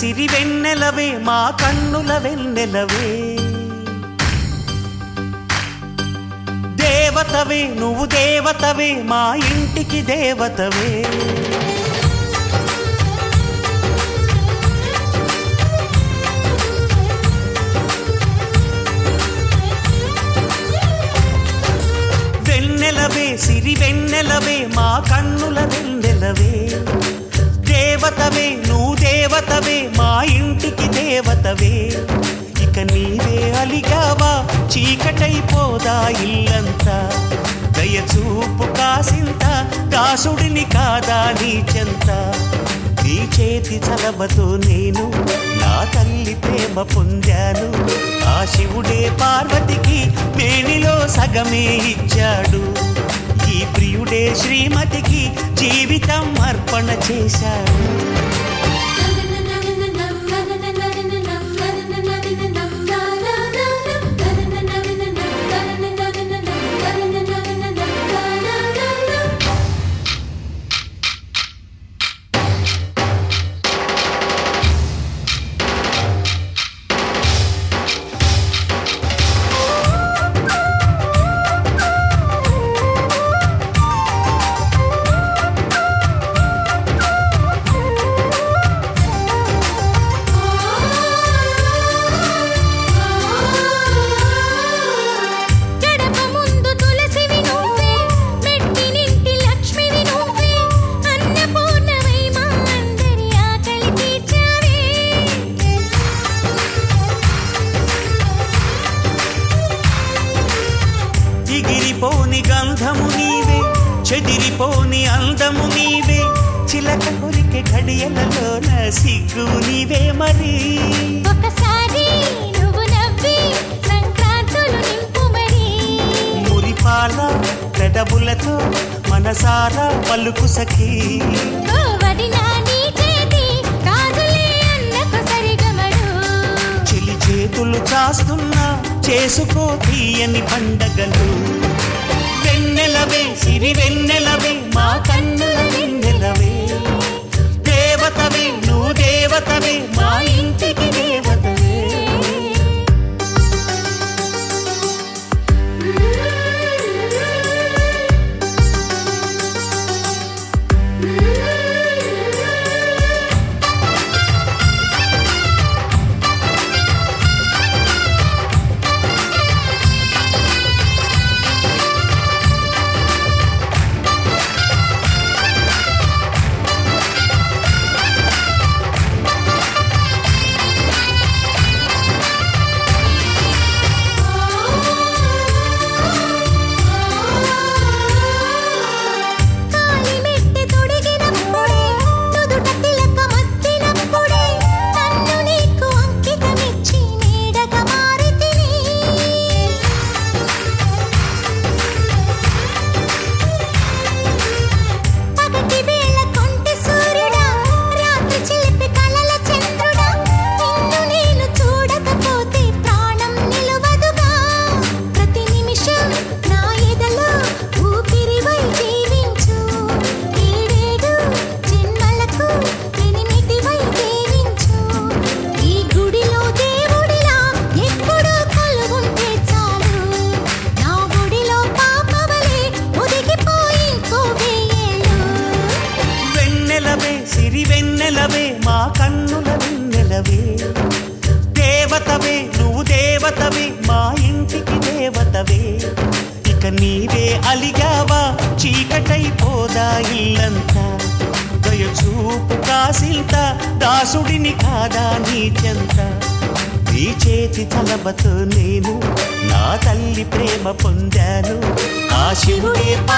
సిరి వెన్నెలవే మా కన్నుల వెన్నెలవే దేవతవే నువ్వు దేవతవే మా ఇంటికి దేవతవే వెన్నెలవే సిరి వెన్నెలవే మా కన్నుల వెన్నెలవే దేవతవే నువ్వు దేవతవే మా ఇంటికి దేవతవే ఇక నీవే అలిగావా చీకటైపోదా ఇల్లంతా దయచూపు కాసింత దాసుడిని కాదా నీ చెంత నీ చేతి చలవతో నేను నా తల్లి ప్రేమ పొందాను ఆ శివుడే పార్వతికి మేనిలో సగమే ఇచ్చాడు ఈ ప్రియుడే శ్రీమతికి జీవితం అర్పణ చేశాడు గడప ముందు తులసివి నువ్వే మెట్టినింటి లక్ష్మివి నువ్వే అన్నపూర్ణవై మా అందరి ఆకలి తీర్చావే ఎగిరిపోని గంధము నీవే చెదిరిపోని అందము నీవే చిలక కొరికే ఘడియలలోన సిగ్గు నీవే మరి ఒకసారి నువ్వు నవ్వి సంక్రాంతులు నింపు మరి మురిపాల పెదవులతో మనసారా పలుకు సఖీ ఓ వదినా నీ చేతి గాజులే అన్నకు సరిగమడు చెలి చేతులు చాస్తున్నా చేసుకో తీయని పండగలు వెన్నెలవే సిరి వెన్నెలవే మా కన్నుల వెన్నెలవే దేవతవే నువ్వు దేవతవే మా ఇంటికి దేవతవే కాలి మెట్టి తొడిగినప్పుడే నుదుట తిలకమద్దినప్పుడే నన్ను నీకు అంకితమిచ్చి నీడగా మారితిని పగటి వేళ కొంటి సూర్యుడా రాత్రి చిలిపి కలల చంద్రుడా నిన్ను నేను చూడకపోతే ప్రాణం నిలవదుగా ప్రతి నిమిషం నా ఎదలో ఊపిరివై జీవించు ఏడేడు జన్మలకు ఎనిమిదివై జీవించు ఈ గుడిలో దేవుడిలా ఎప్పుడూ కొలువుంటే చాలు నా గుడిలో పాపవలే ఒదిగిపోయి ఇంకో వెయ్యేళ్ళు వెన్నెలవే సిరి వెన్నెలవే మా కన్నుల వెన్నెలవే దేవతవే నువ్వు దేవతవే మా ఇంటికి దేవతవే ఇక నీవే అలిగావా చీకటైపోదా ఇల్లంతా దయచూపు కాసింత దాసుడిని కాదా నీ చెంత నీ చేతి తలబతో నేను నా తల్లి ప్రేమ పొందాను ఆ శివుడే